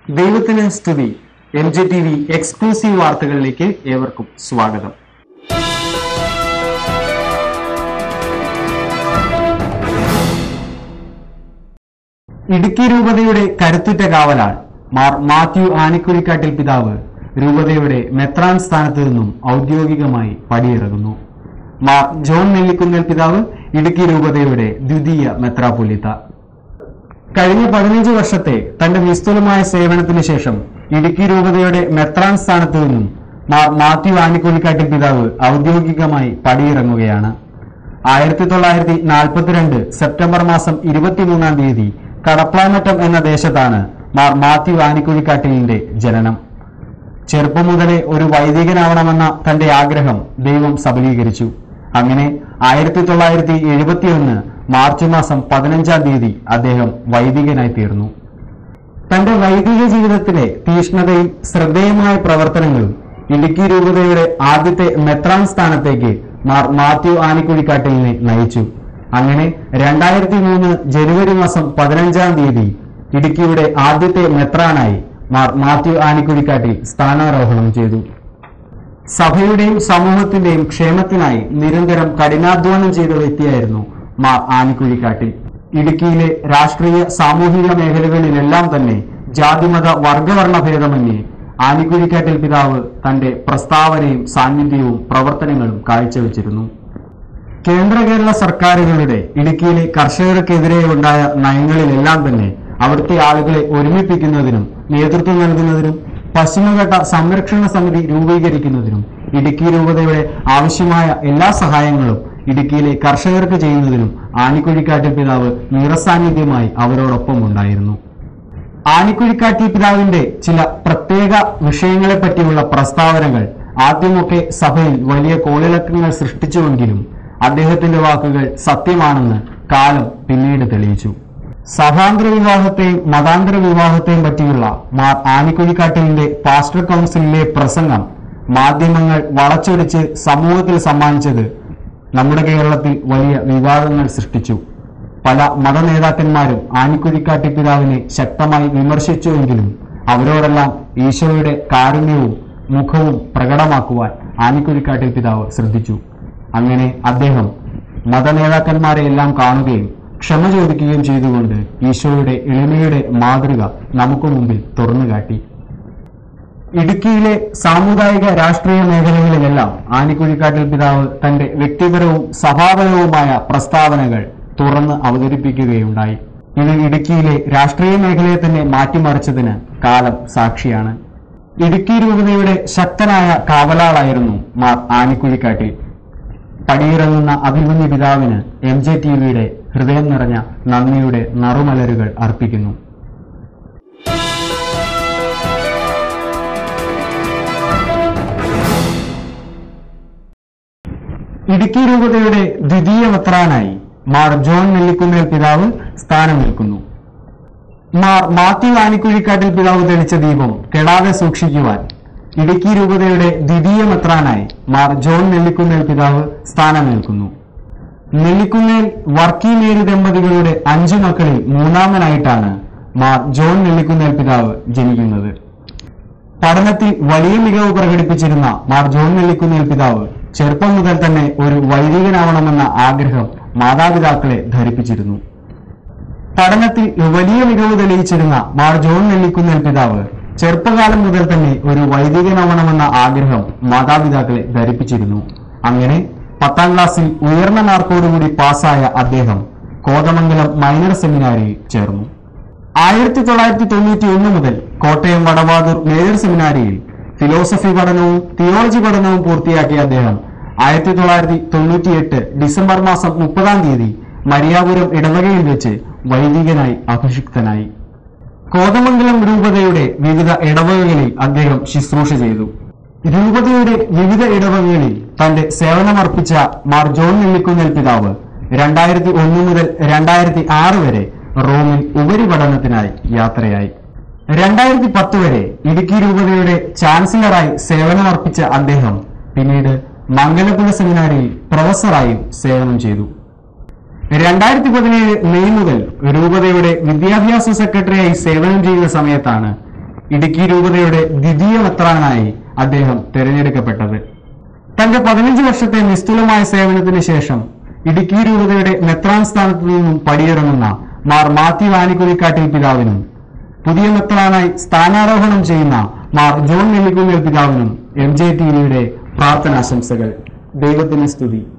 ദൈവത്തിന് സ്തുതി M J T V exclusive വാർത്തകളിലേക്ക് ഏവർക്കും സ്വാഗതം ഇടുക്കി രൂപതയുടെ കരുത്തുറ്റ കാവലാൾ മാർ മാത്യു ആനിക്കുഴിക്കാട്ടിൽ പിതാവ് രൂപതയുടെ മെത്രാൻ സ്ഥാനത്ത് നിന്നും ഔദ്യോഗികമായി പടിയിറങ്ങുന്നു മാർ ജോൺ നെല്ലിക്കുന്നൽ പിതാവ് ഇടുക്കി രൂപതയുടെ ദ്വിതീയ മെത്രാപൊലിത്ത കഴിഞ്ഞ പതിനഞ്ച് വർഷത്തെ തന്റെ നിസ്തുലമായ സേവനത്തിന് ശേഷം ഇടുക്കി രൂപതയുടെ മെത്രാൻ സ്ഥാനത്ത് നിന്നും മാർ മാത്യു ആനിക്കുഴിക്കാട്ടിൽ പിതാവ് ഔദ്യോഗികമായി പടിയിറങ്ങുകയാണ് ആയിരത്തി തൊള്ളായിരത്തി നാൽപ്പത്തിരണ്ട് സെപ്റ്റംബർ മാസം ഇരുപത്തിമൂന്നാം തീയതി കടപ്ലാമറ്റം എന്ന ദേശത്താണ് മാർ മാത്യു ആനിക്കുഴിക്കാട്ടിലിന്റെ ജനനം ചെറുപ്പം മുതലേ ഒരു വൈദികനാവണമെന്ന തന്റെ ആഗ്രഹം ദൈവം സബലീകരിച്ചു അങ്ങനെ ആയിരത്തി തൊള്ളായിരത്തി എഴുപത്തിയൊന്ന് മാർച്ച് മാസം പതിനഞ്ചാം തീയതി അദ്ദേഹം വൈദികനായി തീർന്നു തന്റെ വൈദിക ജീവിതത്തിലെ തീഷ്ണതയും ശ്രദ്ധേയമായ പ്രവർത്തനങ്ങളും ഇടുക്കി രൂപതയുടെ ആദ്യത്തെ മെത്രാൻ സ്ഥാനത്തേക്ക് മാർ മാത്യു ആനിക്കുഴിക്കാട്ടിലിനെ നയിച്ചു അങ്ങനെ രണ്ടായിരത്തി മൂന്ന് ജനുവരി മാസം പതിനഞ്ചാം തീയതി ഇടുക്കിയുടെ ആദ്യത്തെ മെത്രാനായി മാർ മാത്യു ആനിക്കുഴിക്കാട്ടിൽ സ്ഥാനാരോഹണം ചെയ്തു സഭയുടെയും സമൂഹത്തിന്റെയും ക്ഷേമത്തിനായി നിരന്തരം കഠിനാധ്വാനം ചെയ്ത വ്യക്തിയായിരുന്നു മാർ ആനിക്കുഴിക്കാട്ടിൽ ഇടുക്കിയിലെ രാഷ്ട്രീയ സാമൂഹിക മേഖലകളിലെല്ലാം തന്നെ ജാതിമത വർഗവർണ്ണ ഭേദമന്യേ ആനിക്കുഴിക്കാട്ടിൽ പിതാവ് തന്റെ പ്രസ്താവനയും സാന്നിധ്യവും പ്രവർത്തനങ്ങളും കാഴ്ചവെച്ചിരുന്നു കേന്ദ്ര കേരള സർക്കാരുകളുടെ ഇടുക്കിയിലെ കർഷകർക്കെതിരെ ഉണ്ടായ നയങ്ങളിലെല്ലാം തന്നെ അവിടുത്തെ ആളുകളെ ഒരുമിപ്പിക്കുന്നതിനും നേതൃത്വം നൽകുന്നതിനും പശ്ചിമഘട്ട സംരക്ഷണ സമിതി രൂപീകരിക്കുന്നതിനും ഇടുക്കി രൂപതയുടെ ആവശ്യമായ എല്ലാ സഹായങ്ങളും ഇടുക്കിയിലെ കർഷകർക്ക് ചെയ്യുന്നതിനും ആനിക്കുഴിക്കാട്ടിൽ പിതാവ് നിറസാന്നിധ്യമായി അവരോടൊപ്പം ഉണ്ടായിരുന്നു ആനിക്കുഴിക്കാട്ടിൽ പിതാവിന്റെ ചില പ്രത്യേക വിഷയങ്ങളെ പറ്റിയുള്ള പ്രസ്താവനകൾ ആദ്യമൊക്കെ സഭയിൽ വലിയ കോളിളക്കങ്ങൾ സൃഷ്ടിച്ചുവെങ്കിലും അദ്ദേഹത്തിന്റെ വാക്കുകൾ സത്യമാണെന്ന് കാലം പിന്നീട് തെളിയിച്ചു സഭാന്തര വിവാഹത്തെയും മതാന്തര വിവാഹത്തെയും പറ്റിയുള്ള മാർ ആനിക്കുഴിക്കാട്ടിലിന്റെ പാസ്റ്റർ കൗൺസിലിലെ പ്രസംഗം മാധ്യമങ്ങൾ വളച്ചൊടിച്ച് സമൂഹത്തിൽ സമ്മാനിച്ചത് നമ്മുടെ കേരളത്തിൽ വലിയ വിവാദങ്ങൾ സൃഷ്ടിച്ചു പല മതനേതാക്കന്മാരും ആനിക്കുഴിക്കാട്ടി പിതാവിനെ ശക്തമായി വിമർശിച്ചുവെങ്കിലും അവരോടെല്ലാം ഈശോയുടെ കാരുണ്യവും മുഖവും പ്രകടമാക്കുവാൻ ആനിക്കുഴിക്കാട്ടിൽ പിതാവ് ശ്രദ്ധിച്ചു അങ്ങനെ അദ്ദേഹം മതനേതാക്കന്മാരെ എല്ലാം കാണുകയും ക്ഷമ ചോദിക്കുകയും ചെയ്തുകൊണ്ട് ഈശോയുടെ എളിമയുടെ മാതൃക നമുക്ക് മുമ്പിൽ തുറന്നുകാട്ടി ഇടുക്കിയിലെ സാമുദായിക രാഷ്ട്രീയ മേഖലകളിലെല്ലാം ആനിക്കുഴിക്കാട്ടിൽ പിതാവ് തന്റെ വ്യക്തിപരവും സഭാപരവുമായ പ്രസ്താവനകൾ തുറന്ന് അവതരിപ്പിക്കുകയുണ്ടായി ഇത് ഇടുക്കിയിലെ രാഷ്ട്രീയ മേഖലയെ തന്നെ മാറ്റിമറിച്ചതിന് കാലം സാക്ഷിയാണ് ഇടുക്കി രൂപതയുടെ ശക്തനായ കാവലാളായിരുന്നു മാർ ആനിക്കുഴിക്കാട്ടിൽ പടിയിറങ്ങുന്ന അഭിമന്യ പിതാവിന് എം ജെ ടി വിയുടെ ഹൃദയം നിറഞ്ഞ നന്ദിയുടെ നറുമലരുകൾ അർപ്പിക്കുന്നു ഇടുക്കി രൂപതയുടെ ദ്വിതീയ മെത്രാനായി മാർ ജോൺ നെല്ലിക്കുന്നേൽ പിതാവ് സ്ഥാനം നിൽക്കുന്നു മാർ മാത്യു ആനിക്കുഴിക്കാട്ടിൽ പിതാവ് തെളിച്ച ദീപം കെടാതെ സൂക്ഷിക്കുവാൻ ഇടുക്കി രൂപതയുടെ ദ്വിതീയ മെത്രാനായി മാർ ജോൺ നെല്ലിക്കുന്നേൽ പിതാവ് സ്ഥാനം നിൽക്കുന്നു നെല്ലിക്കുന്നേൽ വർക്കി മേരി ദമ്പതികളുടെ അഞ്ചു മക്കളിൽ മൂന്നാമനായിട്ടാണ് മാർ ജോൺ നെല്ലിക്കുന്നേൽ പിതാവ് ജനിക്കുന്നത് പഠനത്തിൽ വലിയ മികവ് പ്രകടിപ്പിച്ചിരുന്ന മാർ ജോൺ നെല്ലിക്കുന്നേൽ പിതാവ് ചെറുപ്പം മുതൽ തന്നെ ഒരു വൈദികനാവണമെന്ന ആഗ്രഹം മാതാപിതാക്കളെ ധരിപ്പിച്ചിരുന്നു പഠനത്തിൽ വലിയ മികവ് തെളിയിച്ചിരുന്ന മാർ ജോൺ നെല്ലിക്കുന്നേൽ പിതാവ് ചെറുപ്പകാലം മുതൽ തന്നെ ഒരു വൈദികനാവണമെന്ന ആഗ്രഹം മാതാപിതാക്കളെ ധരിപ്പിച്ചിരുന്നു അങ്ങനെ പത്താം ക്ലാസ്സിൽ ഉയർന്ന മാർക്കോടുകൂടി പാസ്സായ അദ്ദേഹം കോതമംഗലം മൈനർ സെമിനാരിയിൽ ചേർന്നു ആയിരത്തി തൊള്ളായിരത്തി തൊണ്ണൂറ്റി ഒന്ന് മുതൽ കോട്ടയം വടവാതൂർ മേജർ സെമിനാരിയിൽ ഫിലോസഫി പഠനവും തിയോളജി പഠനവും പൂർത്തിയാക്കിയ അദ്ദേഹം ആയിരത്തി തൊള്ളായിരത്തി തൊണ്ണൂറ്റിയെട്ട് ഡിസംബർ മാസം മുപ്പതാം തീയതി മരിയാപുരം ഇടവകയിൽ വെച്ച് വൈദികനായി അഭിഷിക്തനായി കോതമംഗലം രൂപതയുടെ വിവിധ ഇടവകകളിൽ അദ്ദേഹം ശുശ്രൂഷ ചെയ്തു രൂപതയുടെ വിവിധ ഇടവകകളിൽ തന്റെ സേവനമർപ്പിച്ച മാർ ജോൺ നെല്ലിക്കുന്നൽ പിതാവ് രണ്ടായിരത്തി ഒന്ന് മുതൽ രണ്ടായിരത്തി ആറ് വരെ റോമിൽ ഉപരിപഠനത്തിനായി യാത്രയായി രണ്ടായിരത്തി പത്ത് വരെ ഇടുക്കി രൂപതയുടെ ചാൻസലറായി സേവനമർപ്പിച്ച അദ്ദേഹം പിന്നീട് മംഗലപുഴ സെമിനാരിയിൽ പ്രൊഫസറായും സേവനം ചെയ്തു രണ്ടായിരത്തി പതിനേഴ് മെയ് മുതൽ രൂപതയുടെ വിദ്യാഭ്യാസ സെക്രട്ടറിയായി സേവനം ചെയ്യുന്ന സമയത്താണ് ഇടുക്കി രൂപതയുടെ ദ്വിതീയ മെത്രാനായി അദ്ദേഹം തിരഞ്ഞെടുക്കപ്പെട്ടത് തന്റെ പതിനഞ്ച് വർഷത്തെ നിസ്തുലമായ സേവനത്തിന് ശേഷം ഇടുക്കി രൂപതയുടെ മെത്രാൻ സ്ഥാനത്തു നിന്നും പടിയിറങ്ങുന്ന മാർ മാത്യു ആനിക്കുഴിക്കാട്ടിൽ പിതാവിനും പുതിയ മെത്രാനായി സ്ഥാനാരോഹണം ചെയ്യുന്ന മാർ ജോൺ നെല്ലിക്കുന്നേൽ പിതാവിനും എം ജെ ടി വിയുടെ പ്രാർത്ഥനാശംസകൾ ദൈവത്തിന് സ്തുതി